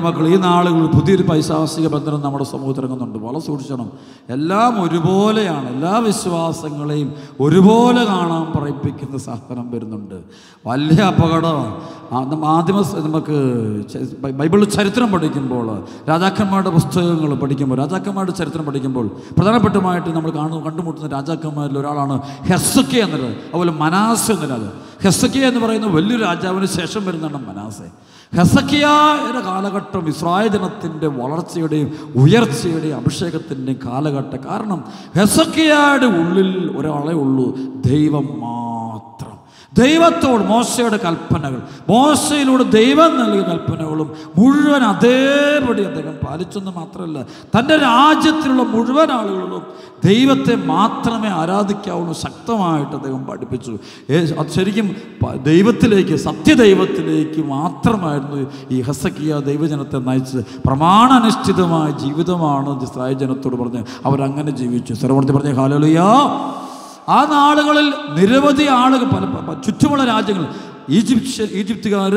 ദൈവമക്കൾ ഈ നാളുകളിൽ പുതിയൊരു പൈശാസിക ബന്ധനം നമ്മുടെ സമൂഹത്തിൽ ഇറങ്ങുന്നുണ്ട് വളരെ സൂക്ഷിക്കണം എല്ലാം ഒരുപോലെയാണ് എല്ലാ വിശ്വാസങ്ങളെയും ഒരുപോലെ കാണാൻ പറയിപ്പിക്കുന്ന സാധനം വരുന്നുണ്ട് വലിയ അപകടമാണ് ആ, നമ്മ ആദ്യമ സ- നമുക്ക് ച- ബൈ- ബൈബിളിൽ ചരിത്രം പഠിക്കുമ്പോൾ രാജാക്കന്മാരുടെ പുസ്തകങ്ങൾ പഠിക്കുമ്പോൾ രാജാക്കന്മാരുടെ ചരിത്രം പഠിക്കുമ്പോൾ പ്രധാനപ്പെട്ടുമായിട്ട് നമ്മൾ കാണുന്നു കണ്ടുമുട്ടുന്ന രാജാക്കന്മാരിൽ ഒരാളാണ് ഹെസക്കെ എന്നത് അതുപോലെ മനാസ് എന്ന രാജാവ് ഹെസക്കെ എന്ന് പറയുന്ന വലിയൊരു രാജാവിന് ശേഷം വരുന്നതാണ് മനാസെ ഹെസക്കിയായുടെ കാലഘട്ടം ഇസ്രായേൽ ജനത്തിൻ്റെ വളർച്ചയുടെയും ഉയർച്ചയുടെയും അഭിഷേകത്തിൻ്റെയും കാലഘട്ടം കാരണം ഹെസക്കിയായുടെ ഉള്ളിൽ ഒരാളെ ഉള്ളൂ ദൈവം മാത്രം ദൈവത്തോട് മോശയുടെ കൽപ്പനകൾ മോശയിലൂടെ ദൈവം നൽകിയ കൽപ്പനകളും മുഴുവൻ അതേപടി അദ്ദേഹം പാലിച്ചെന്ന് മാത്രമല്ല തൻ്റെ രാജ്യത്തിലുള്ള മുഴുവൻ ആളുകളും ദൈവത്തെ മാത്രമേ ആരാധിക്കാവുള്ളൂ ശക്തമായിട്ട് അദ്ദേഹം പഠിപ്പിച്ചു ഏ- അത് ശരിക്കും പ- ദൈവത്തിലേക്ക് സത്യദൈവത്തിലേക്ക് മാത്രമായിരുന്നു ഈ ഹസക്കിയ ദൈവജനത്തെ നയിച്ചത് പ്രമാണാനുഷ്ഠിതമായ ജീവിതമാണ് ഇസ്രായേൽ ജനത്തോട് പറഞ്ഞ് അവരങ്ങനെ ജീവിച്ചു സർവർത്തി പറഞ്ഞ ഹാലലുയാ ആ നാളുകളിൽ നിരവധി ആളുകൾ പല പ- ചുറ്റുമുള്ള രാജ്യങ്ങൾ ഈജിപ്ഷ്യ ഈജിപ്തുകാർ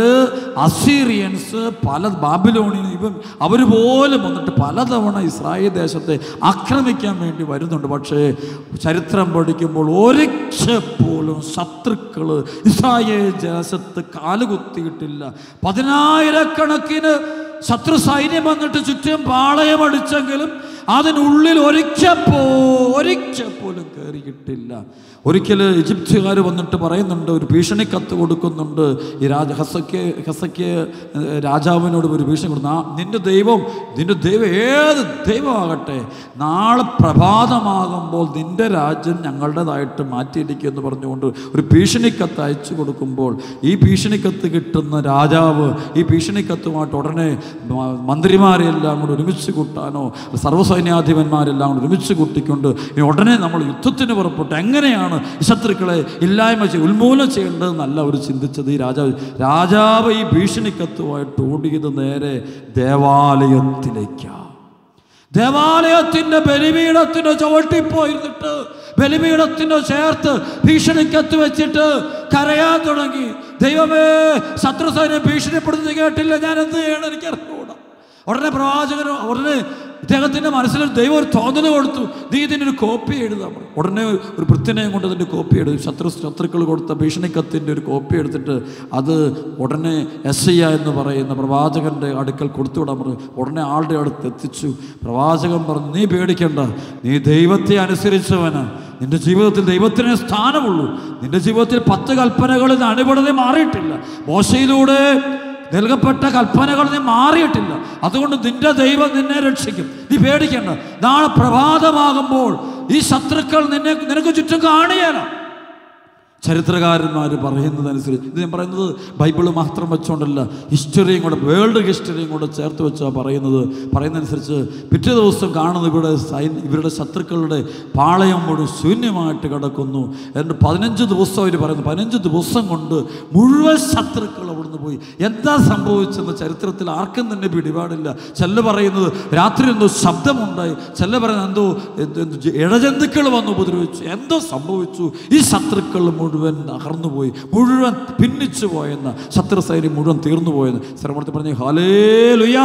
അസീറിയൻസ് പല ബാബിലോണിയൻ ഇവൻ അവർ പോലും വന്നിട്ട് പലതവണ ഇസ്രായേൽ ദേശത്തെ ആക്രമിക്കാൻ വേണ്ടി വരുന്നുണ്ട് പക്ഷേ ചരിത്രം പഠിക്കുമ്പോൾ ഒരിക്കൽ പോലും ശത്രുക്കൾ ഇസ്രായേൽ ദേശത്ത് കാലുകുത്തിയിട്ടില്ല പതിനായിരക്കണക്കിന് ശത്രു സൈന്യം വന്നിട്ട് ചുറ്റും പാളയമടിച്ചെങ്കിലും അതിനുള്ളിൽ ഒരിക്കൽ പോ ഒരിക്കൽ പോലും കയറിയിട്ടില്ല ഒരിക്കൽ ഈജിപ്തുകാർ വന്നിട്ട് പറയുന്നുണ്ട് ഒരു ഭീഷണി കത്ത് കൊടുക്കുന്നുണ്ട് ഈ രാജ ഹസക്ക് ഹസക്ക് രാജാവിനോട് ഒരു ഭീഷണി കൊടുക്കുന്നു ആ നിന്റെ ദൈവം നിന്റെ ദൈവം ഏത് ദൈവമാകട്ടെ നാളെ പ്രഭാതമാകുമ്പോൾ നിന്റെ രാജ്യം ഞങ്ങളുടേതായിട്ട് മാറ്റിയിരിക്കും എന്ന് പറഞ്ഞുകൊണ്ട് ഒരു ഭീഷണിക്കത്ത് അയച്ചു കൊടുക്കുമ്പോൾ ഈ ഭീഷണിക്കത്ത് കിട്ടുന്ന രാജാവ് ഈ ഭീഷണിക്കത്തുമായിട്ട് ഉടനെ മ- മന്ത്രിമാരെല്ലാം കൂടെ ഒരുമിച്ച് കൂട്ടാനോ സർവ്വസൈന്യാധിപന്മാരെല്ലാം കൂടെ ഒരുമിച്ച് കൂട്ടിക്കൊണ്ട് ഇനി ഉടനെ നമ്മൾ യുദ്ധത്തിന് പുറപ്പെട്ടു എങ്ങനെയാണ് ഈ ശത്രുക്കളെ ഇല്ലായ്മ ചെയ്ത് ഉന്മൂലനം ചെയ്യേണ്ടതെന്നല്ല അവർ ചിന്തിച്ചത് ഈ രാജാവ് രാജാവ് ഈ ഭീഷണിക്കത്തുമായിട്ട് ഓടിയത് നേരെ ദേവാലയത്തിലേക്കാണ് ദേവാലയത്തിന്റെ ബലിപീഠത്തിന്റെ ചുവട്ടിപ്പോയിരുന്നിട്ട് ബലിപീഠത്തിന്റെ ചേർത്ത് ഭീഷണിക്കത്ത് വെച്ചിട്ട് കരയാൻ തുടങ്ങി ദൈവമേ ശത്രുസൈന്യം ഭീഷണിപ്പെടുന്നത് കേട്ടില്ല ഞാൻ എന്ത് ചെയ്യണം എനിക്കറിഞ്ഞൂടാ ഉടനെ പ്രവാചകൻ ഉടനെ ഇദ്ദേഹത്തിൻ്റെ മനസ്സിൽ ദൈവം ഒരു തോന്നൽ കൊടുത്തു നീ ഇതിൻ്റെ ഒരു കോപ്പി എഴുതാൻ പറഞ്ഞു ഉടനെ ഒരു വൃത്തിനെയും കൊണ്ട് അതിൻ്റെ കോപ്പി എഴുതി ശത്രു ശത്രുക്കൾ കൊടുത്ത ഭീഷണിക്കത്തിൻ്റെ ഒരു കോപ്പി എടുത്തിട്ട് അത് ഉടനെ എസ് ഐ എന്ന് പറയുന്ന പ്രവാചകൻ്റെ അടുക്കൽ കൊടുത്തുവിടാൻ പറഞ്ഞു ഉടനെ ആളുടെ അടുത്ത് എത്തിച്ചു പ്രവാചകൻ പറഞ്ഞു നീ പേടിക്കണ്ട നീ ദൈവത്തെ അനുസരിച്ചവന് നിന്റെ ജീവിതത്തിൽ ദൈവത്തിന് സ്ഥാനമുള്ളൂ നിന്റെ ജീവിതത്തിൽ പത്ത് കൽപ്പനകളിൽ നിന്ന് അനുപടതി മാറിയിട്ടില്ല മോശയിലൂടെ നൽകപ്പെട്ട കൽപ്പനകൾ നീ മാറിയിട്ടില്ല അതുകൊണ്ട് നിന്റെ ദൈവം നിന്നെ രക്ഷിക്കും നീ പേടിക്കണ്ട നാളെ പ്രഭാതമാകുമ്പോൾ ഈ ശത്രുക്കൾ നിന്നെ നിനക്ക് ചുറ്റും കാണുകയാണ് ചരിത്രകാരന്മാർ പറയുന്നതനുസരിച്ച് ഇത് ഞാൻ പറയുന്നത് ബൈബിള് മാത്രം വെച്ചുകൊണ്ടല്ല ഹിസ്റ്ററിയും കൂടെ വേൾഡ് ഹിസ്റ്ററിയും കൂടെ ചേർത്ത് വെച്ചാണ് പറയുന്നത് പറയുന്നതനുസരിച്ച് പിറ്റേ ദിവസം കാണുന്നത് ഇവിടെ സൈൻ ഇവരുടെ ശത്രുക്കളുടെ പാളയം മുഴുവൻ ശൂന്യമായിട്ട് കിടക്കുന്നു എന്നിട്ട് പതിനഞ്ച് ദിവസം അവർ പറയുന്നു പതിനഞ്ച് ദിവസം കൊണ്ട് മുഴുവൻ ശത്രുക്കൾ അവിടുന്ന് പോയി എന്താ സംഭവിച്ചെന്ന് ചരിത്രത്തിൽ ആർക്കും തന്നെ പിടിപാടില്ല ചെല്ല പറയുന്നത് രാത്രി എന്തോ ശബ്ദമുണ്ടായി ചെല്ല പറയുന്നത് എന്തോ എന്ത് എന്ത് ജ- ഇഴജന്തുക്കൾ വന്ന് ഉപദ്രവിച്ചു എന്തോ സംഭവിച്ചു ഈ ശത്രുക്കൾ മുഴുവൻ അകർന്നുപോയി മുഴുവൻ ഭിന്നിച്ചു പോയെന്ന് ശത്രു സൈന്യം മുഴുവൻ തീർന്നു പോയെന്ന് ശ്രമത്തിൽ പറഞ്ഞു ഹാലേ ലുയാ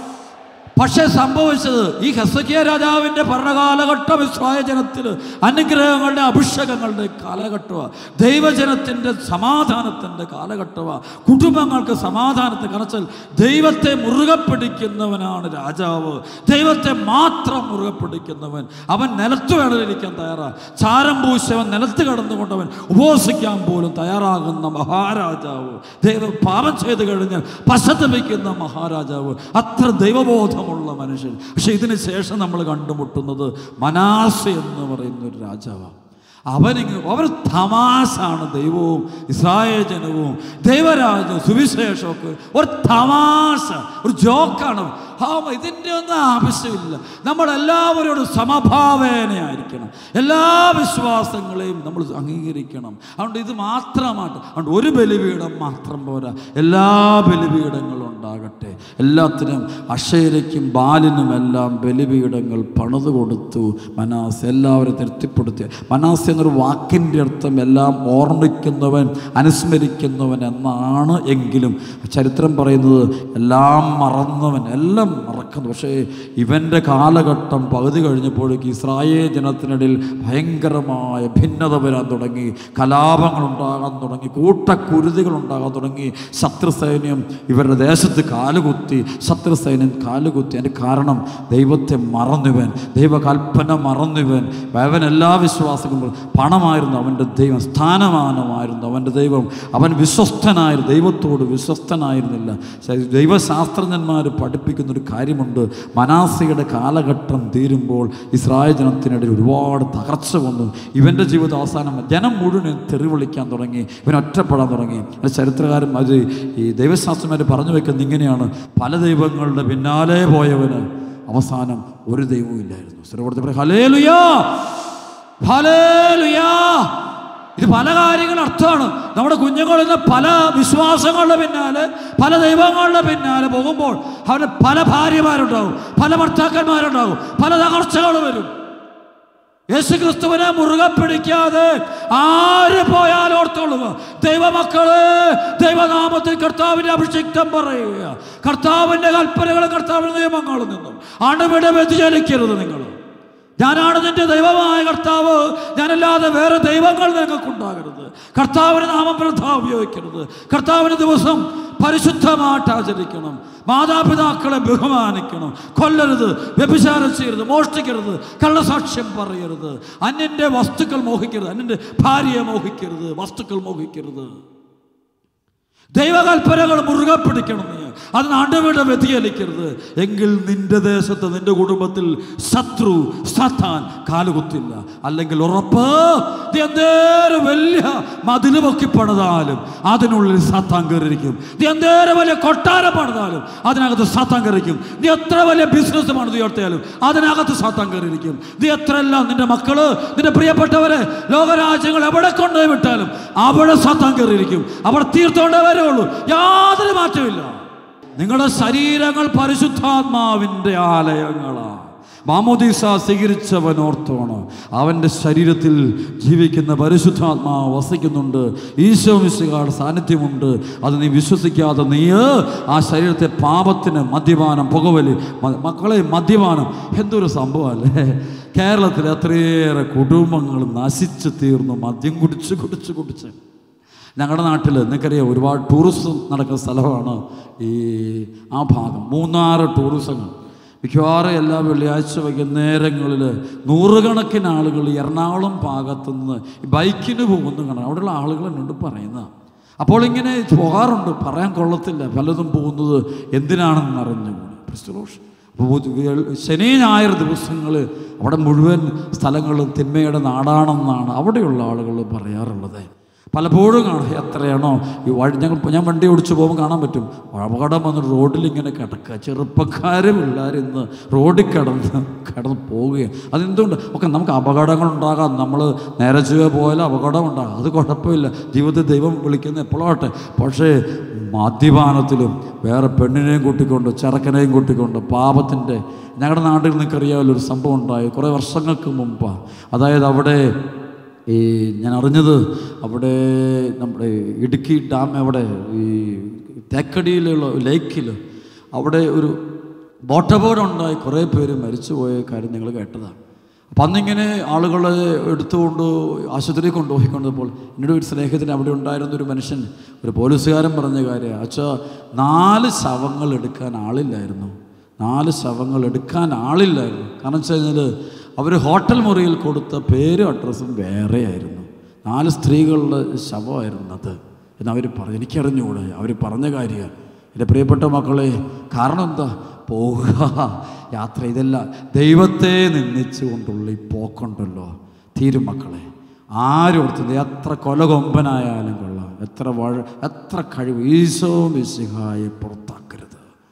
പക്ഷേ സംഭവിച്ചത് ഈ ഹെസക്കിയ രാജാവിൻ്റെ ഭരണകാലഘട്ടം ഇസ്രായേൽ ജനത്തിന് അനുഗ്രഹങ്ങളുടെ അഭിഷേകങ്ങളുടെ കാലഘട്ടമാണ് ദൈവജനത്തിൻ്റെ സമാധാനത്തിൻ്റെ കാലഘട്ടമാണ് കുടുംബങ്ങൾക്ക് സമാധാനത്തെ കണച്ചാൽ ദൈവത്തെ മുറുകെ പിടിക്കുന്നവനാണ് രാജാവ് ദൈവത്തെ മാത്രം മുറുകെ പിടിക്കുന്നവൻ അവൻ നിലത്ത് വേണമിരിക്കാൻ തയ്യാറാണ് ചാരം പൂശവൻ നിലത്ത് കിടന്നുകൊണ്ടവൻ ഉപവസിക്കാൻ പോലും തയ്യാറാകുന്ന മഹാരാജാവ് ദൈവം പാപം ചെയ്ത് കഴിഞ്ഞാൽ പശ്ചാത്തപിക്കുന്ന മഹാരാജാവ് അത്ര ദൈവബോധമുള്ള മനുഷ്യൻ പക്ഷെ ഇതിന് ശേഷം നമ്മൾ കണ്ടുമുട്ടുന്നത് മനാസ എന്ന് പറയുന്ന ഒരു രാജാവാണ് അവനിങ് അവർ തമാശാണ് ദൈവവും ഇസ്രായേൽ ജനവും ദൈവരാജ്യവും സുവിശേഷമൊക്കെ ഒരു തമാശ ഒരു ജോക്കാണ് ആ ഇതിൻ്റെ ഒന്നും ആവശ്യമില്ല നമ്മളെല്ലാവരോടും സമഭാവേനയായിരിക്കണം എല്ലാ വിശ്വാസങ്ങളെയും നമ്മൾ അംഗീകരിക്കണം അതുകൊണ്ട് ഇത് മാത്രമായിട്ട് അതുകൊണ്ട് ഒരു ബലിപീഠം മാത്രം പോരാ എല്ലാ ബലിപീഠങ്ങളും ഉണ്ടാകട്ടെ എല്ലാത്തിനും അക്ഷയരയ്ക്കും ബാലിനും എല്ലാം ബലിപീഠങ്ങൾ പണിത് കൊടുത്തു മനാസ് എല്ലാവരും തൃപ്തിപ്പെടുത്തി മനാസ് എന്നൊരു വാക്കിൻ്റെ അർത്ഥം എല്ലാം ഓർമ്മിക്കുന്നവൻ അനുസ്മരിക്കുന്നവൻ എന്നാണ് എങ്കിലും ചരിത്രം പറയുന്നത് എല്ലാം മറന്നവൻ എല്ലാം മറക്കുന്നു പക്ഷേ ഇവൻ്റെ കാലഘട്ടം പകുതി കഴിഞ്ഞപ്പോഴേക്ക് ഇസ്രായേൽ ജനത്തിനിടയിൽ ഭയങ്കരമായ ഭിന്നത വരാൻ തുടങ്ങി കലാപങ്ങൾ ഉണ്ടാകാൻ തുടങ്ങി കൂട്ടക്കുരുതികൾ ഉണ്ടാകാൻ തുടങ്ങി ശത്രുസൈന്യം ഇവരുടെ ദേശത്ത് കാലുകുത്തി ശത്രുസൈന്യം കാലുകുത്തി അതിൻ്റെ കാരണം ദൈവത്തെ മറന്നുവൻ ദൈവകൽപ്പന മറന്നുവൻ അവൻ എല്ലാ വിശ്വാസങ്ങളും പണമായിരുന്നു അവൻ്റെ ദൈവം സ്ഥാനമാനമായിരുന്നു അവൻ്റെ ദൈവം അവൻ വിശ്വസ്തനായിരുന്നു ദൈവത്തോട് വിശ്വസ്തനായിരുന്നില്ല ശ- ദൈവശാസ്ത്രജ്ഞന്മാർ പഠിപ്പിക്കുന്ന ഒരു കാര്യമുണ്ട് മനാസയുടെ കാലഘട്ടം തീരുമ്പോൾ ഇസ്രായേൽ ജനത്തിനിടയിൽ ഒരുപാട് തകർച്ച വന്നു ഇവൻ്റെ ജീവിത അവസാനം ജനം മുഴുവൻ തെറി വിളിക്കാൻ തുടങ്ങി ഇവൻ ഒറ്റപ്പെടാൻ തുടങ്ങി അത് ചരിത്രകാരൻ അത് ഈ ദൈവശാസ്ത്രന്മാർ പറഞ്ഞു വെക്കുന്നത് ഇങ്ങനെയാണ് പല ദൈവങ്ങളുടെ പിന്നാലെ പോയവന് അവസാനം ഒരു ദൈവവും ഇല്ലായിരുന്നു സ്ഥിരപ്പെടുത്തി ഹലേ ലുയാ ഹല്ലേലൂയാ. ഇത് പല കാര്യങ്ങൾ അർത്ഥമാണ് നമ്മുടെ കുഞ്ഞുങ്ങൾ ഇന്ന് പല വിശ്വാസങ്ങളുടെ പിന്നാലെ പല ദൈവങ്ങളുടെ പിന്നാലെ പോകുമ്പോൾ അവന് പല ഭാര്യമാരുണ്ടാവും പല ഭർത്താക്കന്മാരുണ്ടാവും പല തകർച്ചകൾ വരും യേശു ക്രിസ്തുവിനെ മുറുകെ പിടിക്കാതെ ആര് പോയാലും ഓർത്തോളുക ദൈവമക്കളെ ദൈവനാമത്തിൽ കർത്താവിന്റെ അഭിഷിക്തം പറയുക കർത്താവിന്റെ കൽപ്പനകളും കർത്താവിന്റെ നിയമങ്ങളിൽ നിന്നും അണുവിടെ വ്യതിചലിക്കരുത് നിങ്ങൾ ഞാനാണ് നിന്റെ ദൈവമായ കർത്താവ് ഞാനല്ലാതെ വേറെ ദൈവങ്ങൾ നിങ്ങൾക്കുണ്ടാകരുത് കർത്താവിന് നാമം വൃഥ ഉപയോഗിക്കരുത് കർത്താവിന് ദിവസം പരിശുദ്ധമായിട്ട് ആചരിക്കണം മാതാപിതാക്കളെ ബഹുമാനിക്കണം കൊല്ലരുത് വ്യഭിചാരം ചെയ്യരുത് മോഷ്ടിക്കരുത് കള്ളസാക്ഷ്യം പറയരുത് അന്യൻ്റെ വസ്തുക്കൾ മോഹിക്കരുത് അന്യൻ്റെ ഭാര്യയെ മോഹിക്കരുത് വസ്തുക്കൾ മോഹിക്കരുത് ദൈവകൽപ്പനകൾ മുറുകെ പിടിക്കണം നീ അത് നടുവിട വ്യതിചലിക്കരുത് എങ്കിൽ നിന്റെ ദേശത്ത് നിന്റെ കുടുംബത്തിൽ ശത്രു സത്താൻ കാലുകുത്തില്ല അല്ലെങ്കിൽ ഉറപ്പ് നീ എന്തേരം വലിയ മതില് പൊക്കി പണിതാലും അതിനുള്ളിൽ സത്താൻ കയറിയിരിക്കും നീ എന്തേരം വലിയ കൊട്ടാരം പണിതാലും അതിനകത്ത് സത്താൻ കയറിയിരിക്കും നീ എത്ര വലിയ ബിസിനസ് പണിത് ഉയർത്തിയാലും അതിനകത്ത് സത്താൻ കയറിയിരിക്കും നീ എത്ര എല്ലാം നിന്റെ മക്കള് നിന്റെ പ്രിയപ്പെട്ടവരെ ലോകരാജ്യങ്ങൾ എവിടെ കൊണ്ടുപോയി വിട്ടാലും അവിടെ സത്താൻ കയറിയിരിക്കും അവിടെ തീർത്തോണ്ടേ വരുള്ളൂ യാതൊരു മാറ്റമില്ല നിങ്ങളുടെ ശരീരങ്ങൾ പരിശുദ്ധാത്മാവിൻ്റെ ആലയങ്ങളാണ് മാമോദീസ സ്വീകരിച്ചവൻ ഓർത്തോണം അവൻ്റെ ശരീരത്തിൽ ജീവിക്കുന്ന പരിശുദ്ധാത്മാവ് വസിക്കുന്നുണ്ട് ഈശോ മിശികാട് സാന്നിധ്യമുണ്ട് അത് നീ വിശ്വസിക്കാതെ നീ ആ ശരീരത്തെ പാപത്തിന് മദ്യപാനം പുകവലി മ- മക്കളെ മദ്യപാനം എന്തൊരു സംഭവമല്ലേ കേരളത്തിൽ എത്രയേറെ കുടുംബങ്ങൾ നശിച്ചു തീർന്നു മദ്യം കുടിച്ച് കുടിച്ച് കുടിച്ച് ഞങ്ങളുടെ നാട്ടിൽ നിങ്ങൾക്കറിയാം ഒരുപാട് ടൂറിസം നടക്കുന്ന സ്ഥലമാണ് ഈ ആ ഭാഗം മൂന്നാറ് ടൂറിസങ്ങൾ മിക്കവാറും എല്ലാ വെള്ളിയാഴ്ച വൈകുന്നേരങ്ങളിൽ നൂറുകണക്കിന് ആളുകൾ എറണാകുളം ഭാഗത്തുനിന്ന് ഈ ബൈക്കിന് പോകുന്നു കാണാം അവിടെയുള്ള ആളുകൾ എന്നോട് പറയുന്ന അപ്പോൾ ഇങ്ങനെ പോകാറുണ്ട് പറയാൻ കൊള്ളത്തില്ല പലതും പോകുന്നത് എന്തിനാണെന്ന് അറിഞ്ഞുകൂടി ക്രിസ്തുലോഷ് ശനി ഞായർ ദിവസങ്ങൾ അവിടെ മുഴുവൻ സ്ഥലങ്ങളും തിന്മയുടെ നാടാണെന്നാണ് അവിടെയുള്ള ആളുകൾ പറയാറുള്ളത് പലപ്പോഴും കാണാം എത്രയാണോ ഈ വഴി ഞങ്ങൾ ഞാൻ വണ്ടി ഓടിച്ച് പോകുമ്പോൾ കാണാൻ പറ്റും അപകടം വന്ന് റോഡിൽ ഇങ്ങനെ കിടക്കുക ചെറുപ്പക്കാരും പിള്ളേരും ഇന്ന് റോഡിൽ കിടന്ന് കിടന്ന് പോവുകയാണ് അതെന്തുകൊണ്ട് ഒക്കെ നമുക്ക് അപകടങ്ങൾ ഉണ്ടാകാം നമ്മൾ നേരെ ചുവ പോയാലും അപകടം ഉണ്ടാകാം അത് കുഴപ്പമില്ല ജീവിതത്തിൽ ദൈവം വിളിക്കുന്ന എപ്പോഴാട്ടെ പക്ഷേ മദ്യപാനത്തിലും വേറെ പെണ്ണിനെയും കൂട്ടിക്കൊണ്ട് ചെറുക്കനെയും കൂട്ടിക്കൊണ്ട് പാപത്തിൻ്റെ ഞങ്ങളുടെ നാട്ടിൽ നിങ്ങൾക്കറിയാമല്ലോ ഒരു സംഭവം ഉണ്ടായി കുറേ വർഷങ്ങൾക്ക് മുമ്പാണ് അതായത് അവിടെ ഈ ഞാൻ അറിഞ്ഞത് അവിടെ നമ്മുടെ ഇടുക്കി ഡാം അവിടെ ഈ തേക്കടിയിലുള്ള ലേക്കിൽ അവിടെ ഒരു ബോട്ടബോർഡ് ഉണ്ടായി കുറേ പേര് മരിച്ചുപോയ കാര്യം നിങ്ങൾ കേട്ടതാണ് അപ്പം അന്നിങ്ങനെ ആളുകളെ എടുത്തുകൊണ്ട് ആശുപത്രിയിൽ കൊണ്ടുപോയിക്കൊണ്ടപ്പോൾ എന്നോട് ഒരു സ്നേഹത്തിന് അവിടെ ഉണ്ടായിരുന്ന ഒരു മനുഷ്യൻ ഒരു പോലീസുകാരൻ പറഞ്ഞ കാര്യം അച്ഛാ നാല് ശവങ്ങൾ എടുക്കാൻ ആളില്ലായിരുന്നു നാല് ശവങ്ങൾ എടുക്കാൻ ആളില്ലായിരുന്നു കാരണം വെച്ച് കഴിഞ്ഞാൽ അവർ ഹോട്ടൽ മുറിയിൽ കൊടുത്ത പേരും അഡ്രസ്സും വേറെയായിരുന്നു നാല് സ്ത്രീകളുടെ ശവമായിരുന്നു അത് എന്ന് അവർ പറഞ്ഞു എനിക്കറിഞ്ഞുകൂടെ അവർ പറഞ്ഞ കാര്യമാണ് എൻ്റെ പ്രിയപ്പെട്ട മക്കളെ കാരണം എന്താ പോവുക യാത്ര ഇതല്ല ദൈവത്തെ നിന്ദിച്ചുകൊണ്ടുള്ള ഈ പോക്കുണ്ടല്ലോ തീരും മക്കളെ ആരും ഓർത്തത് എത്ര കൊലകൊമ്പനായാലും കൊള്ളാം എത്ര വഴ എത്ര കഴിവ് ഈശോ മിശിഹായെ പുറത്താക്കരുത്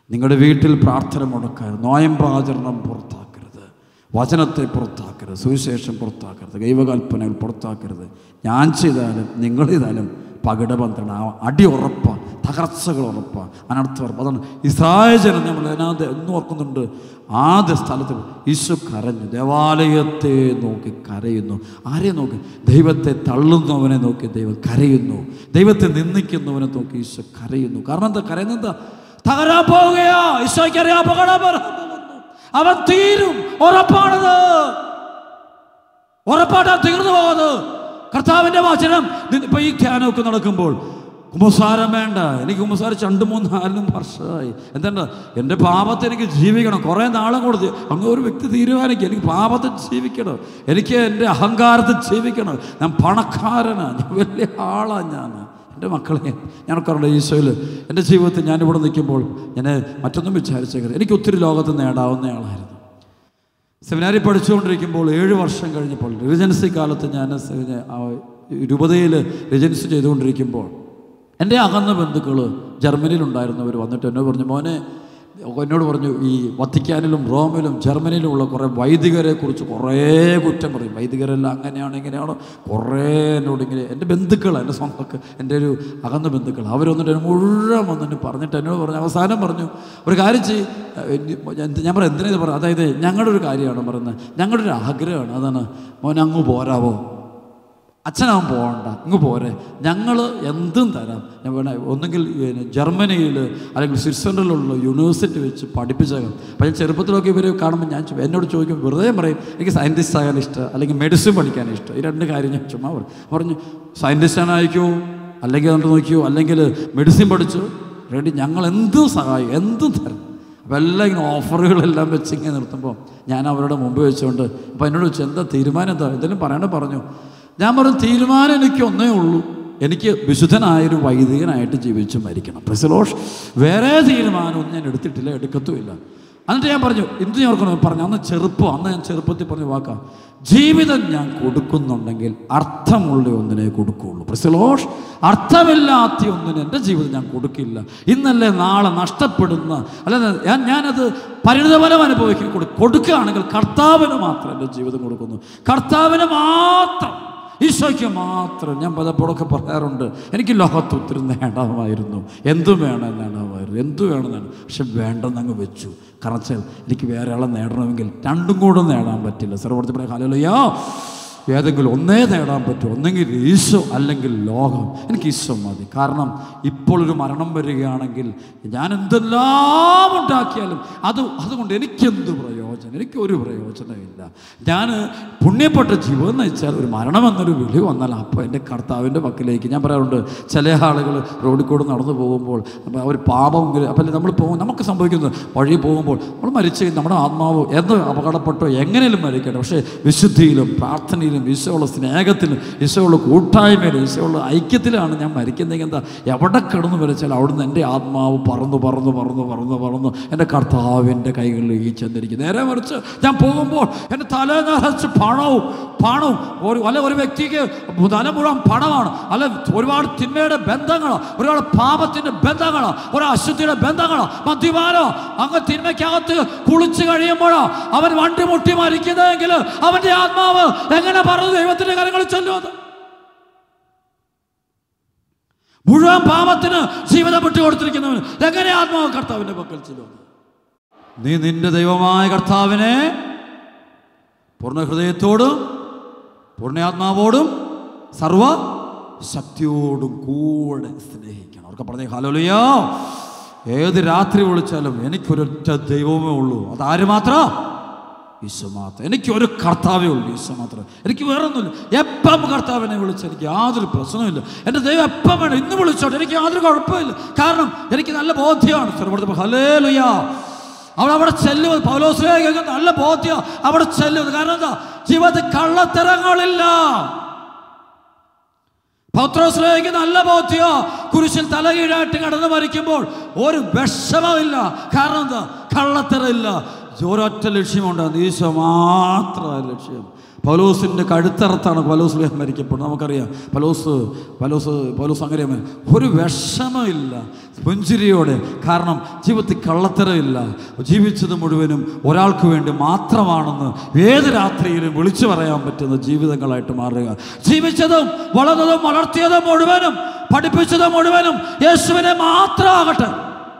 നിങ്ങളുടെ വീട്ടിൽ പ്രാർത്ഥന മുടക്കരുത് നോയമ്പാചരണം പുറത്താക്കരുത് വചനത്തെ പുറത്താക്കരുത് സുവിശേഷം പുറത്താക്കരുത് ദൈവകൽപ്പനകൾ പുറത്താക്കരുത് ഞാൻ ചെയ്താലും നിങ്ങൾ ചെയ്താലും പകിടബന്ധന അടി ഉറപ്പ തകർച്ചകൾ ഉറപ്പ അനർത്ഥ ഉറപ്പ് അതാണ് ഇസ്രായേൽ ജനം നമ്മൾ അതിനകത്ത് എന്ന് ഓർക്കുന്നുണ്ട് ആദ്യ സ്ഥലത്ത് ഈശോ കരഞ്ഞു ദേവാലയത്തെ നോക്കി കരയുന്നു ആരെ നോക്കി ദൈവത്തെ തള്ളുന്നവനെ നോക്കി ദൈവം കരയുന്നു ദൈവത്തെ നിന്ദിക്കുന്നവനെ നോക്കി ഈശോ കരയുന്നു കാരണം എന്താ കരയുന്നത് എന്താ തകരാൻ പോവുകയാ ഈശോയ്ക്ക് അറിയാം അപകടം വരാൻ പോകുന്നു അവൻ തീരും ഉറപ്പാണത് ഉറപ്പാട്ടാ തീർന്നു പോകുന്നത് കർത്താവിന്റെ വചനം നി- ഇപ്പൊ ഈ ധ്യാനമൊക്കെ നടക്കുമ്പോൾ കുമ്പസാരം വേണ്ട എനിക്ക് കുമ്പസാരം രണ്ട് മൂന്ന് നാലും വർഷമായി എന്താണ് എൻ്റെ പാപത്തെ എനിക്ക് ജീവിക്കണം കുറേ നാളും കൊടുത്ത് അങ്ങ് ഒരു വ്യക്തി തീരുമാനിക്കുക എനിക്ക് പാപത്തെ ജീവിക്കണം എനിക്ക് എൻ്റെ അഹങ്കാരത്തെ ജീവിക്കണം ഞാൻ പണക്കാരനാണ് ഞാൻ വലിയ ആളാണ് ഞാൻ എൻ്റെ മക്കളെ ഞാനൊക്കെ അറിയാം ഈശോയിൽ എൻ്റെ ജീവിതത്തിൽ ഞാനിവിടെ നിൽക്കുമ്പോൾ ഞാൻ മറ്റൊന്നും വിചാരിച്ചേക്കരുത് എനിക്ക് ഒത്തിരി ലോകത്ത് നേടാവുന്ന ആളായിരുന്നു സെമിനാരി പഠിച്ചുകൊണ്ടിരിക്കുമ്പോൾ ഏഴ് വർഷം കഴിഞ്ഞപ്പോൾ റെജൻസി കാലത്ത് ഞാൻ സെ- ആ രൂപതയിൽ റെജൻസി ചെയ്തുകൊണ്ടിരിക്കുമ്പോൾ എൻ്റെ അകന്ന ബന്ധുക്കൾ ജർമ്മനിയിലുണ്ടായിരുന്നവർ വന്നിട്ട് എന്നോട് പറഞ്ഞു മോനെ എന്നോട് പറഞ്ഞു ഈ വത്തിക്കാനിലും റോമിലും ജർമ്മനിയിലുമുള്ള കുറേ വൈദികരെ കുറിച്ച് കുറേ കുറ്റം പറയും വൈദികരെല്ലാം അങ്ങനെയാണ് ഇങ്ങനെയാണ് കുറേ എന്നോട് ഇങ്ങനെ എൻ്റെ ബന്ധുക്കൾ എൻ്റെ സ്വന്തമൊക്കെ എൻ്റെ ഒരു അകന്ന ബന്ധുക്കൾ അവരൊന്നിട്ട് എന്നെ മുഴുവൻ വന്നിട്ട് പറഞ്ഞിട്ട് എന്നോട് പറഞ്ഞു അവസാനം പറഞ്ഞു ഒരു കാര്യം ചെയ്യ് എന്ത് ഞാൻ പറയാം എന്തിനാ ഇത് പറയാം അതായത് ഞങ്ങളുടെ ഒരു കാര്യമാണ് പറയുന്നത് ഞങ്ങളുടെ ഒരു ആഗ്രഹമാണ് അതാണ് മോൻ അങ്ങ് പോരാവോ അച്ഛനാവും പോകണ്ട ഇങ്ങ് പോരെ ഞങ്ങൾ എന്തും തരാം ഞാൻ വേണേ ഒന്നുകിൽ പിന്നെ ജർമ്മനിയിൽ അല്ലെങ്കിൽ സ്വിറ്റ്സർലൻഡിലുള്ള യൂണിവേഴ്സിറ്റി വെച്ച് പഠിപ്പിച്ചേക്കാം അപ്പം ഞാൻ ചെറുപ്പത്തിലൊക്കെ ഇവർ കാണുമ്പോൾ ഞാൻ ചോ- എന്നോട് ചോദിക്കും വെറുതെ പറയും എനിക്ക് സയൻറ്റിസ്റ്റ് ആകാൻ ഇഷ്ടം അല്ലെങ്കിൽ മെഡിസിൻ പഠിക്കാൻ ഇഷ്ടം ഈ രണ്ട് കാര്യം ഞാൻ ചുമ്മാ പറയും പറഞ്ഞു സയൻറ്റിസ്റ്റ് ആയിരിക്കുമോ അല്ലെങ്കിൽ എന്നിട്ട് നോക്കിയോ അല്ലെങ്കിൽ മെഡിസിൻ പഠിച്ചു റെഡി ഞങ്ങൾ എന്തും സഹായിക്കും എന്തും തരും അപ്പോൾ എല്ലാം ഇങ്ങനെ ഓഫറുകളെല്ലാം വെച്ച് ഇങ്ങനെ നിർത്തുമ്പോൾ ഞാൻ അവരുടെ മുമ്പ് വെച്ചുകൊണ്ട് അപ്പോൾ എന്നോട് വെച്ചു എന്താ തീരുമാനം എന്താ എന്തെങ്കിലും പറയണേ പറഞ്ഞു ഞാൻ പറഞ്ഞു തീരുമാനം എനിക്ക് ഒന്നേ ഉള്ളൂ എനിക്ക് വിശുദ്ധനായൊരു വൈദികനായിട്ട് ജീവിച്ചു മരിക്കണം പ്രസലോഷ് വേറെ തീരുമാനമൊന്നും ഞാൻ എടുത്തിട്ടില്ല എടുക്കത്തുമില്ല എന്നിട്ട് ഞാൻ പറഞ്ഞു എന്ത് ഞാൻ ഓർക്കണം പറഞ്ഞു അന്ന് ചെറുപ്പം അന്ന് ഞാൻ ചെറുപ്പത്തിൽ പറഞ്ഞ വാക്കാ ജീവിതം ഞാൻ കൊടുക്കുന്നുണ്ടെങ്കിൽ അർത്ഥമുള്ള ഒന്നിനെ കൊടുക്കുകയുള്ളൂ പ്രസലോഷ് അർത്ഥമില്ലാത്ത ഒന്നിന് എൻ്റെ ജീവിതം ഞാൻ കൊടുക്കില്ല ഇന്നല്ലേ നാളെ നഷ്ടപ്പെടുന്ന അല്ലാതെ ഞാൻ ഞാനത് പരിണിതഫലം അനുഭവിക്കാൻ കൊടു കൊടുക്കുകയാണെങ്കിൽ കർത്താവിന് മാത്രം എൻ്റെ ജീവിതം കൊടുക്കുന്നു കർത്താവിന് മാത്രം ഈശോയ്ക്ക് മാത്രം ഞാൻ പലപ്പോഴൊക്കെ പറയാറുണ്ട് എനിക്ക് ലോകത്ത് ഒത്തിരി നേടാമായിരുന്നു എന്തും വേണം നേടാമായിരുന്നു എന്തു വേണം നേടാം പക്ഷെ വേണ്ടെന്ന് അങ്ങ് വെച്ചു കാരണം വെച്ചാൽ എനിക്ക് വേറെ ആളെ നേടണമെങ്കിൽ രണ്ടും കൂടെ നേടാൻ പറ്റില്ല സർവർത്തിപ്പടെ കാലയിലയ്യോ ഏതെങ്കിലും ഒന്നേ നേടാൻ പറ്റും ഒന്നെങ്കിൽ ഈശോ അല്ലെങ്കിൽ ലോകം എനിക്ക് ഈശോ മതി കാരണം ഇപ്പോൾ ഒരു മരണം വരികയാണെങ്കിൽ ഞാൻ എന്തെല്ലാം ഉണ്ടാക്കിയാലും അത് അതുകൊണ്ട് എനിക്കെന്ത് പ്രയോജനം എനിക്ക് ഒരു പ്രയോജനമില്ല ഞാൻ പുണ്യപ്പെട്ട ജീവിതം എന്ന് വെച്ചാൽ ഒരു മരണം എന്നൊരു വിളി വന്നാൽ അപ്പോൾ എൻ്റെ കർത്താവിൻ്റെ പക്കലേക്ക് ഞാൻ പറയാറുണ്ട് ചില ആളുകൾ റോഡിൽ കൂടെ നടന്നു പോകുമ്പോൾ അപ്പോൾ അവർ പാപം അപ്പം നമ്മൾ പോകും നമുക്ക് സംഭവിക്കുന്നത് വഴി പോകുമ്പോൾ നമ്മൾ മരിച്ചു കഴിഞ്ഞ് നമ്മുടെ ആത്മാവ് എന്ത് അപകടപ്പെട്ടോ എങ്ങനെയും മരിക്കട്ടെ പക്ഷേ വിശുദ്ധിയിലും പ്രാർത്ഥനയിലും ഈശോയുള്ള സ്നേഹത്തിലും ഈശോയുള്ള കൂട്ടായ്മയിലും ഈശോയുള്ള ഐക്യത്തിലാണ് ഞാൻ മരിക്കുന്നതെങ്കിൽ എന്താ എവിടെ കിടന്നു വരച്ചാൽ അവിടുന്ന് എൻ്റെ ആത്മാവ് പറന്നു പറന്നു പറന്നു പറന്നു പറന്നു എൻ്റെ കർത്താവിൻ്റെ കൈകളിൽ ഈ ചെന്നിരിക്കും നേരെ മറിച്ച് ഞാൻ പോകുമ്പോൾ എൻ്റെ തല നിറച്ച് പണവും പണവും ഒരു അല്ല ഒരു വ്യക്തിക്ക് തല മുഴുവൻ പണമാണ് അല്ല ഒരുപാട് തിന്മയുടെ ബന്ധങ്ങളോ ഒരുപാട് പാപത്തിൻ്റെ ബന്ധങ്ങളോ ഒരു അശുദ്ധിയുടെ ബന്ധങ്ങളോ മദ്യപാനോ അങ്ങ് തിന്മയ്ക്കകത്ത് കുളിച്ച് കഴിയുമ്പോഴോ അവൻ വണ്ടി മുട്ടി മരിക്കുന്നതെങ്കിൽ അവൻ്റെ ആത്മാവ് എങ്ങനെ പറഞ്ഞു ദൈവത്തിൻ്റെ കാര്യങ്ങളിൽ ചെല്ലുമെന്ന് മുഴുവൻ പാപത്തിന് ജീവിതം വിട്ടു കൊടുത്തിരിക്കുന്നവൻ എങ്ങനെ ആത്മാവ് കർത്താവിൻ്റെ പക്കൽ ചെല്ലുമെന്ന് നീ നിന്റെ ദൈവമായ കർത്താവിനെ പൂർണ്ണ ഹൃദയത്തോടും പൂർണ്ണാത്മാവോടും സർവ ശക്തിയോടും കൂടെ സ്നേഹിക്കണം അവർക്ക് പറഞ്ഞേ ഹലോലിയോ ഏത് രാത്രി വിളിച്ചാലും എനിക്കൊരൊറ്റ ദൈവമേ ഉള്ളൂ അതാര് മാത്രം ഈശോ മാത്രം എനിക്ക് ഒരു കർത്താവേ ഉള്ളൂ ഈശോ മാത്രം എനിക്ക് വേറെ ഒന്നുമില്ല എപ്പം കർത്താവിനെ വിളിച്ച് എനിക്ക് യാതൊരു പ്രശ്നവുമില്ല എൻ്റെ ദൈവം എപ്പം വേണം ഇന്ന് വിളിച്ചോട്ടെ എനിക്ക് യാതൊരു കുഴപ്പമില്ല കാരണം എനിക്ക് നല്ല ബോധ്യമാണ് സർവ്വത്തെ ഹലേ ലുയാ അവൾ അവിടെ ചെല്ലുന്നത് പൗലോസിലേക്ക് നല്ല ബോധ്യം അവിടെ ചെല്ലുന്നത് കാരണം എന്താ ജീവിതത്തിൽ കള്ളത്തരങ്ങളില്ല പൗത്രോസിലേക്ക് നല്ല ബോധ്യോ കുരിശിൽ തലകീഴായിട്ട് കടന്നു മരിക്കുമ്പോൾ ഒരു വിഷമമില്ല കാരണം എന്താ കള്ളത്തരമില്ല ഒരൊറ്റ ലക്ഷ്യമുണ്ട് ഈശോ മാത്രമാണ് ലക്ഷ്യം പൗലോസിൻ്റെ കഴുത്തറത്താണ് പൗലോസ് ലേഖം മരിക്കപ്പെടുന്നത് നമുക്കറിയാം പൗലോസ് പൗലോസ് പൗലോസ് അങ്ങനെ ഒരു വിഷമമില്ല പുഞ്ചിരിയോടെ കാരണം ജീവിതത്തിൽ കള്ളത്തരമില്ല ജീവിച്ചത് മുഴുവനും ഒരാൾക്ക് വേണ്ടി മാത്രമാണെന്ന് ഏത് രാത്രിയിലും വിളിച്ചു പറയാൻ പറ്റുന്ന ജീവിതങ്ങളായിട്ട് മാറുക ജീവിച്ചതും വളർന്നതും വളർത്തിയതും മുഴുവനും പഠിപ്പിച്ചതും മുഴുവനും യേശുവിനെ മാത്രമാകട്ടെ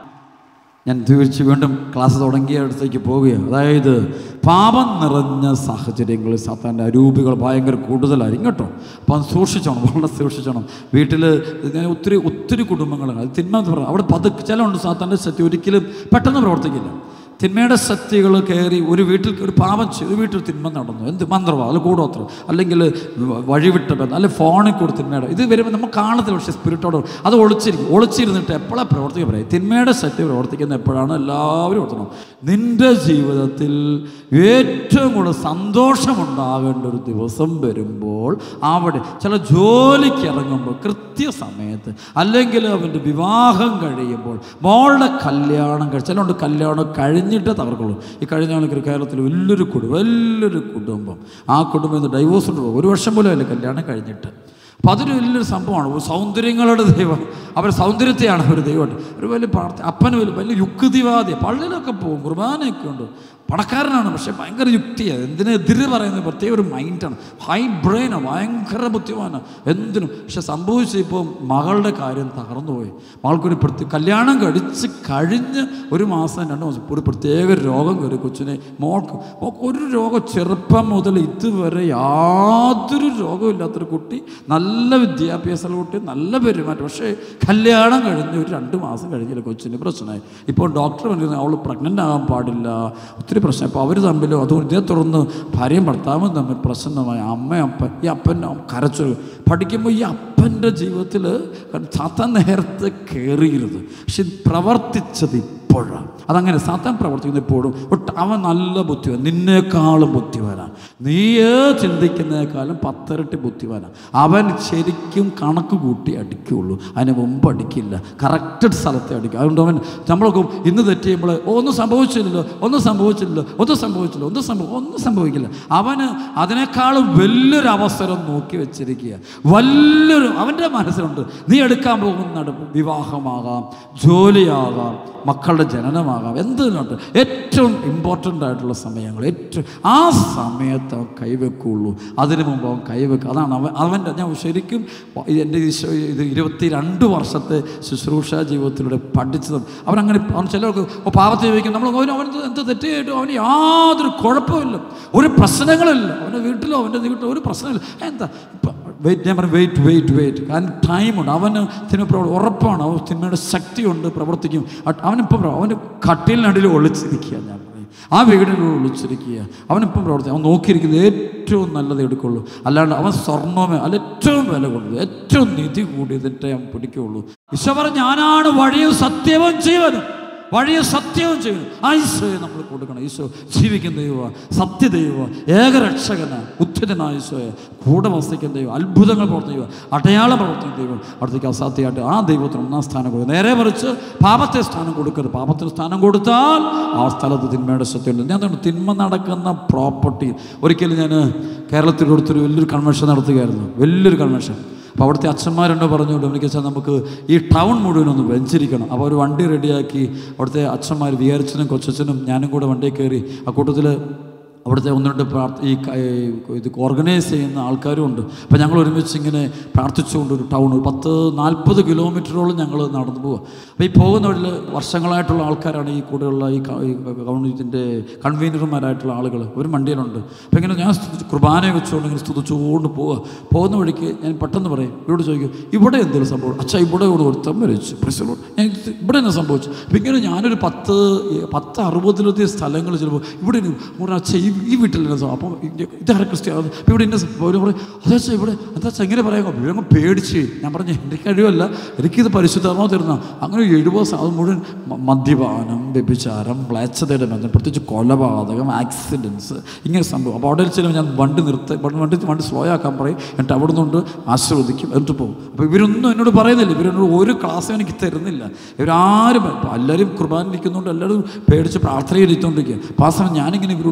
ഞാൻ തിരിച്ച് വീണ്ടും ക്ലാസ് തുടങ്ങിയ അടുത്തേക്ക് പോവുകയാണ് അതായത് പാപം നിറഞ്ഞ സാഹചര്യങ്ങളിൽ സാത്താൻ്റെ അരൂപികൾ ഭയങ്കര കൂടുതലായിരിക്കും കേട്ടോ അപ്പം അത് സൂക്ഷിച്ചോണം വളരെ സൂക്ഷിച്ചോണം വീട്ടിൽ ഇങ്ങനെ ഒത്തിരി ഒത്തിരി കുടുംബങ്ങളുണ്ട് അത് തിന്മ എന്ന് പറയാം അവിടെ പതുക്കെ ചിലമുണ്ട് സാത്താൻ്റെ ശക്തി ഒരിക്കലും പെട്ടെന്ന് പ്രവർത്തിക്കില്ല തിന്മയുടെ ശക്തികൾ കയറി ഒരു വീട്ടിൽ ഒരു പാപം ചെയ്തു ഒരു വീട്ടിൽ തിന്മ നടന്നു എന്ത് മന്ത്രമോ അല്ല കൂടോത്രം അല്ലെങ്കിൽ വഴിവിട്ട ബന്ധം അല്ലെങ്കിൽ ഫോണിൽ കൂടി തിന്മയുടെ ഇത് വരുമ്പോൾ നമ്മൾ കാണത്തില്ല പക്ഷേ സ്പിരിറ്റോട് അത് ഒളിച്ചിരിക്കും ഒളിച്ചിരുന്നിട്ട് എപ്പോഴാണ് പ്രവർത്തിക്കാൻ പറയും തിന്മയുടെ ശക്തി പ്രവർത്തിക്കുന്ന എപ്പോഴാണ് എല്ലാവരും ഓർത്തണം നിൻ്റെ ജീവിതത്തിൽ ഏറ്റവും കൂടുതൽ സന്തോഷമുണ്ടാകേണ്ട ഒരു ദിവസം വരുമ്പോൾ അവിടെ ചില ജോലിക്ക് ഇറങ്ങുമ്പോൾ കൃത്യസമയത്ത് അല്ലെങ്കിൽ അവൻ്റെ വിവാഹം കഴിയുമ്പോൾ മോളുടെ കല്യാണം കഴി ചിലണ്ട് കല്യാണം കഴിഞ്ഞിട്ടേ തകർക്കുള്ളൂ ഈ കഴിഞ്ഞ ആൾക്ക് കേരളത്തിൽ വലിയൊരു കുടുംബം വലിയൊരു കുടുംബം ആ കുടുംബം ഇന്ന് ഡൈവോഴ്സ് ഉണ്ട് ഒരു വർഷം പോലും അല്ല കല്യാണം കഴിഞ്ഞിട്ട് അപ്പോൾ അതൊരു വലിയൊരു സംഭവമാണ് ഒരു സൗന്ദര്യങ്ങളുടെ ദൈവം അവർ സൗന്ദര്യത്തെയാണ് അവർ ദൈവമായിട്ട് ഒരു വലിയ പ്രാർത്ഥന അപ്പന് വലിയ വലിയ യുക്തിവാദി പള്ളിയിലൊക്കെ പോകും കുർബാനയൊക്കെ ഉണ്ട് പണക്കാരനാണ് പക്ഷേ ഭയങ്കര യുക്തിയാണ് എന്തിനെതിരെ പറയുന്നത് പ്രത്യേക ഒരു മൈൻഡാണ് ഹൈ ബ്രെയിനാണ് ഭയങ്കര ബുദ്ധിമാനാണ് എന്തിനും പക്ഷെ സംഭവിച്ച ഇപ്പോൾ മകളുടെ കാര്യം തകർന്നുപോയി മകൾക്കൊരു പ്രത്യേക കല്യാണം കഴിച്ച് കഴിഞ്ഞ് ഒരു മാസം രണ്ട് മാസം ഒരു പ്രത്യേക രോഗം കയറി കൊച്ചിനെ മോൾക്ക് മോൾക്ക് ഒരു രോഗം ചെറുപ്പം മുതൽ ഇതുവരെ യാതൊരു രോഗമില്ലാത്തൊരു കുട്ടി നല്ല വിദ്യാഭ്യാസമുള്ള കുട്ടി നല്ല പെരുമാറ്റം പക്ഷേ കല്യാണം കഴിഞ്ഞ് ഒരു രണ്ട് മാസം കഴിഞ്ഞില്ല കൊച്ചിന് പ്രശ്നമായി ഇപ്പോൾ ഡോക്ടർ പറഞ്ഞു അവൾ പ്രഗ്നൻ്റ് ആകാൻ പാടില്ല ഒത്തിരി പ്രശ്നം അപ്പോൾ അവർ തമ്മിൽ അതുകൊണ്ട് ഇതേ തുടർന്ന് ഭാര്യയും ഭർത്താവും തമ്മിൽ പ്രശ്നമായി അമ്മയും അപ്പൻ ഈ അപ്പൻ കരച്ചു പഠിക്കുമ്പോൾ ഈ അപ്പൻ്റെ ജീവിതത്തിൽ സാത്താൻ നേരത്തെ കയറിയിരുന്നത് പക്ഷെ ഇത് പ്രവർത്തിച്ചത് ഇപ്പോഴാണ് അതങ്ങനെ സാത്താൻ പ്രവർത്തിക്കുന്ന ഇപ്പോഴും ഒട്ട് അവൻ നല്ല ബുദ്ധിവാൻ നിന്നേക്കാളും ബുദ്ധിവാനാണ് നീ ചിന്തിക്കുന്നതിനേക്കാളും പത്തിരട്ടി ബുദ്ധിവാനാണ് അവൻ ശരിക്കും കണക്ക് കൂട്ടി അടിക്കുകയുള്ളൂ അതിന് മുമ്പ് അടിക്കില്ല കറക്റ്റഡ് സ്ഥലത്തെ അടിക്കും അതുകൊണ്ട് അവൻ നമ്മളൊക്കെ ഇന്ന് തെറ്റ് ചെയ്യുമ്പോൾ "ഓ, ഒന്നും സംഭവിച്ചില്ലല്ലോ ഒന്നും സംഭവിച്ചില്ലല്ലോ ഒന്നും സംഭവിച്ചില്ല ഒന്നും സംഭവം ഒന്നും സംഭവിക്കില്ല അവന് അതിനേക്കാളും വലിയൊരു അവസരം നോക്കി വെച്ചിരിക്കുക വലിയൊരു അവൻ്റെ മനസ്സിലുണ്ട് നീ എടുക്കാൻ പോകുന്ന വിവാഹമാകാം ജോലിയാകാം മക്കളുടെ ജനനമാകാം എന്തിനുണ്ട് ഏറ്റവും ഇമ്പോർട്ടൻ്റ് ആയിട്ടുള്ള സമയങ്ങൾ ഏറ്റവും ആ സമയത്ത് അവൻ കൈവെക്കുള്ളൂ അതിനു മുമ്പ് അവൻ കൈവെക്കുക അതാണ് അവൻ അവൻ്റെ ഞാൻ ശരിക്കും ഇത് എൻ്റെ ഈശോ ഇത് ഇരുപത്തി രണ്ട് വർഷത്തെ ശുശ്രൂഷ ജീവിതത്തിലൂടെ പഠിച്ചതും അവനങ്ങനെ അവൻ ചിലർക്ക് "ഓ, പാപത്തെ ചോദിക്കും നമ്മൾ അവൻ അവൻ എന്ത് തെറ്റായിട്ടും അവന് യാതൊരു കുഴപ്പമില്ല ഒരു പ്രശ്നങ്ങളില്ല അവൻ്റെ വീട്ടിലോ അവൻ്റെ വീട്ടിലോ ഒരു പ്രശ്നമില്ല എന്താ ഇപ്പം വെയിറ്റ് ഞാൻ പറഞ്ഞു വെയിറ്റ് വെയിറ്റ് വെയിറ്റ് കാരണം ടൈമുണ്ട് അവന് തിന്മ പ്രവർ ഉറപ്പാണ് അവൻ തിന്മയുടെ ശക്തിയുണ്ട് പ്രവർത്തിക്കും അ- അവനിപ്പം പ്ര- അവന് കട്ടിലിനടിയിൽ ഒളിച്ചിരിക്കുക ഞാൻ പറയും ആ വീടിനുള്ളിൽ ഒളിച്ചിരിക്കുക അവനിപ്പം പ്രവർത്തിക്കും അവൻ നോക്കിയിരിക്കുന്നത് ഏറ്റവും നല്ലത് എടുക്കുള്ളൂ അല്ലാണ്ട് അവൻ സ്വർണ്ണമേ അല്ല ഏറ്റവും വില കൊണ്ടത് ഏറ്റവും നിധി കൂടിയതിൻ്റെ അവൻ പിടിക്കുകയുള്ളൂ ഈശോ പറഞ്ഞു ഞാനാണ് വഴിയും സത്യവും ജീവനും വഴിയും സത്യവും ചെയ്യുന്നു ആ ഈശോയെ നമ്മൾ കൊടുക്കണം ഈശോ ജീവിക്കുന്ന ദൈവ സത്യദൈവ ഏകരക്ഷകന ഉദ്ധിതനായ ഈശോയെ കൂടെ വസിക്കുന്ന ദൈവം അത്ഭുതങ്ങൾ പ്രവർത്തിക്കുന്ന ദൈവം അടയാളം പ്രവർത്തിക്കുന്ന ദൈവം അടുത്തേക്ക് അസാധ്യമായിട്ട് ആ ദൈവത്തിന് ഒന്നാം സ്ഥാനം കൊടുക്കും നേരെ മറിച്ച് പാപത്തെ സ്ഥാനം കൊടുക്കരുത് പാപത്തിന് സ്ഥാനം കൊടുത്താൽ ആ സ്ഥലത്ത് തിന്മയുടെ സത്യമുണ്ട് ഞാൻ പറഞ്ഞു, തിന്മ നടക്കുന്ന പ്രോപ്പർട്ടി ഒരിക്കലും ഞാൻ കേരളത്തിൽ കൊടുത്തൊരു വലിയൊരു കൺവെൻഷൻ നടത്തുകയായിരുന്നു വലിയൊരു കൺവെൻഷൻ അപ്പോൾ അവിടുത്തെ അച്ഛന്മാരുണ്ടോ പറഞ്ഞു ഡൊമിനിക്ക് അച്ഛൻ നമുക്ക് ഈ ടൗൺ മുഴുവൻ ഒന്ന് വെഞ്ചരിക്കണം അപ്പോൾ ഒരു വണ്ടി റെഡിയാക്കി അവിടുത്തെ അച്ഛന്മാർ വിചാരിച്ചനും കൊച്ചച്ഛനും ഞാനും കൂടെ വണ്ടിയിൽ കയറി ആ കൂട്ടത്തിൽ അവിടുത്തെ ഒന്ന് രണ്ട് പ്രാർത്ഥ ഈ ക- ഈ ഇത് ഓർഗനൈസ് ചെയ്യുന്ന ആൾക്കാരും ഉണ്ട് അപ്പോൾ ഞങ്ങൾ ഒരുമിച്ച് ഇങ്ങനെ പ്രാർത്ഥിച്ചുകൊണ്ട് ഒരു ടൗൺ ഒരു പത്ത് നാൽപ്പത് കിലോമീറ്ററോളം ഞങ്ങൾ നടന്നു പോവുക അപ്പോൾ ഈ പോകുന്ന വഴിയിൽ വർഷങ്ങളായിട്ടുള്ള ആൾക്കാരാണ് ഈ കൂടെയുള്ള ഈ ക- ഈ കമ്മ്യൂണിറ്റിൻ്റെ കൺവീനർമാരായിട്ടുള്ള ആളുകൾ ഒരു വണ്ടിയിലുണ്ട് അപ്പോൾ ഇങ്ങനെ ഞാൻ സ്തുതി- കുർബാന വെച്ചുകൊണ്ട് ഇങ്ങനെ സ്തുതിച്ചുകൊണ്ട് പോവുക പോകുന്ന വഴിക്ക് ഞാൻ പെട്ടെന്ന് പറയും ഇവരോട് ചോദിക്കും ഇവിടെ എന്തെങ്കിലും സംഭവം അച്ഛാ ഇവിടെ ഇവിടെ ഒരുത്തം മരിച്ചു പ്രശ്നം ഞാൻ ഇത് ഇവിടെ തന്നെ സംഭവിച്ചു അപ്പം ഇങ്ങനെ ഞാനൊരു പത്ത് ഈ പത്ത് അറുപതിലധികം സ്ഥലങ്ങൾ ചിലപ്പോൾ ഇവിടെ ഇനി ഇവിടെ അച്ഛാ ഈ ഈ വീട്ടിൽ തന്നെ സംഭവം അപ്പം ഇതാരെ ക്രിസ്ത്യ അപ്പം ഇവിടെ ഇന്ന സംഭവം അവർ പറയും അതച്ഛാ ഇവിടെ എന്താ അച്ഛാ എങ്ങനെ പറയാം ഇവരങ്ങ് പേടിച്ച് ഞാൻ പറഞ്ഞു എൻ്റെ കഴിവല്ല എനിക്കിത് പരിശുദ്ധമോ തരുന്ന അങ്ങനെ ഒരു എഴുപത് സ- അത് മുഴുവൻ മ- മദ്യപാനം വ്യഭിചാരം മ്ലേച്ഛതയുടെ ബന്ധം പ്രത്യേകിച്ച് കൊലപാതകം ആക്സിഡൻസ് ഇങ്ങനെ സംഭവം അപ്പോൾ അവിടെ ചില ഞാൻ വണ്ടി നിർത്ത വണ്ടി വണ്ടി വണ്ടി സ്ലോ ആക്കാൻ പറയും എന്നിട്ട് അവിടെ നിന്നുകൊണ്ട് ആസ്വദിക്കും എന്നിട്ട് പോകും അപ്പോൾ ഇവരൊന്നും എന്നോട് പറയുന്നില്ല ഇവരെന്നോട് ഒരു ക്ലാസ്സും എനിക്ക് തരുന്നില്ല ഇവരാരും ഇപ്പം എല്ലാവരും കുർബാന ഇരിക്കുന്നുണ്ട് എല്ലാവരും പേടിച്ച് പ്രാർത്ഥനയിൽ ഇരിച്ചുകൊണ്ടിരിക്കുക അപ്പോൾ ആ സമയം ഞാനിങ്ങനെ ഇവരോട് ഇങ്ങനെ ചോദിക്കും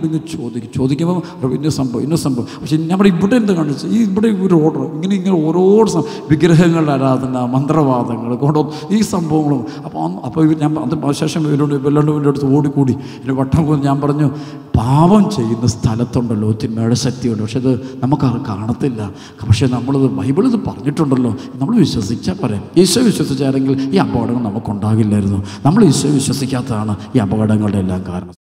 ചോദിക്കും ചോദിക്കുമ്പോൾ "റബ്ബേ, ഇന്ന സംഭവം ഇന്ന സംഭവം പക്ഷേ നമ്മുടെ ഇവിടെ എന്ത് കാണിച്ചു ഈ ഇവിടെ ഒരു ഓർഡർ ഇങ്ങനെ ഇങ്ങനെ ഓരോ സം- വിഗ്രഹങ്ങളുടെ ആരാധന മന്ത്രവാദങ്ങൾ കൊണ്ടോ ഈ സംഭവങ്ങളും അപ്പോൾ അന്ന് അപ്പോൾ ഇവർ ഞാൻ അത് ശേഷം ഇവരോട് ഇവരുടെ ഇവരുടെ അടുത്ത് ഓടിക്കൂടി എൻ്റെ വട്ടം കൂടി ഞാൻ പറഞ്ഞു പാപം ചെയ്യുന്ന സ്ഥലത്തുണ്ടല്ലോ തിന്മയുടെ ശക്തിയുണ്ട് പക്ഷെ അത് നമുക്കത് കാണത്തില്ല പക്ഷേ നമ്മളത് ബൈബിൾ ഇത് പറഞ്ഞിട്ടുണ്ടല്ലോ നമ്മൾ വിശ്വസിച്ചാൽ പറയാം ഈശോ വിശ്വസിച്ചാണെങ്കിൽ ഈ അപകടങ്ങൾ നമുക്കുണ്ടാകില്ലായിരുന്നു നമ്മൾ ഈശോ വിശ്വസിക്കാത്തതാണ് ഈ അപകടങ്ങളുടെ എല്ലാം കാരണം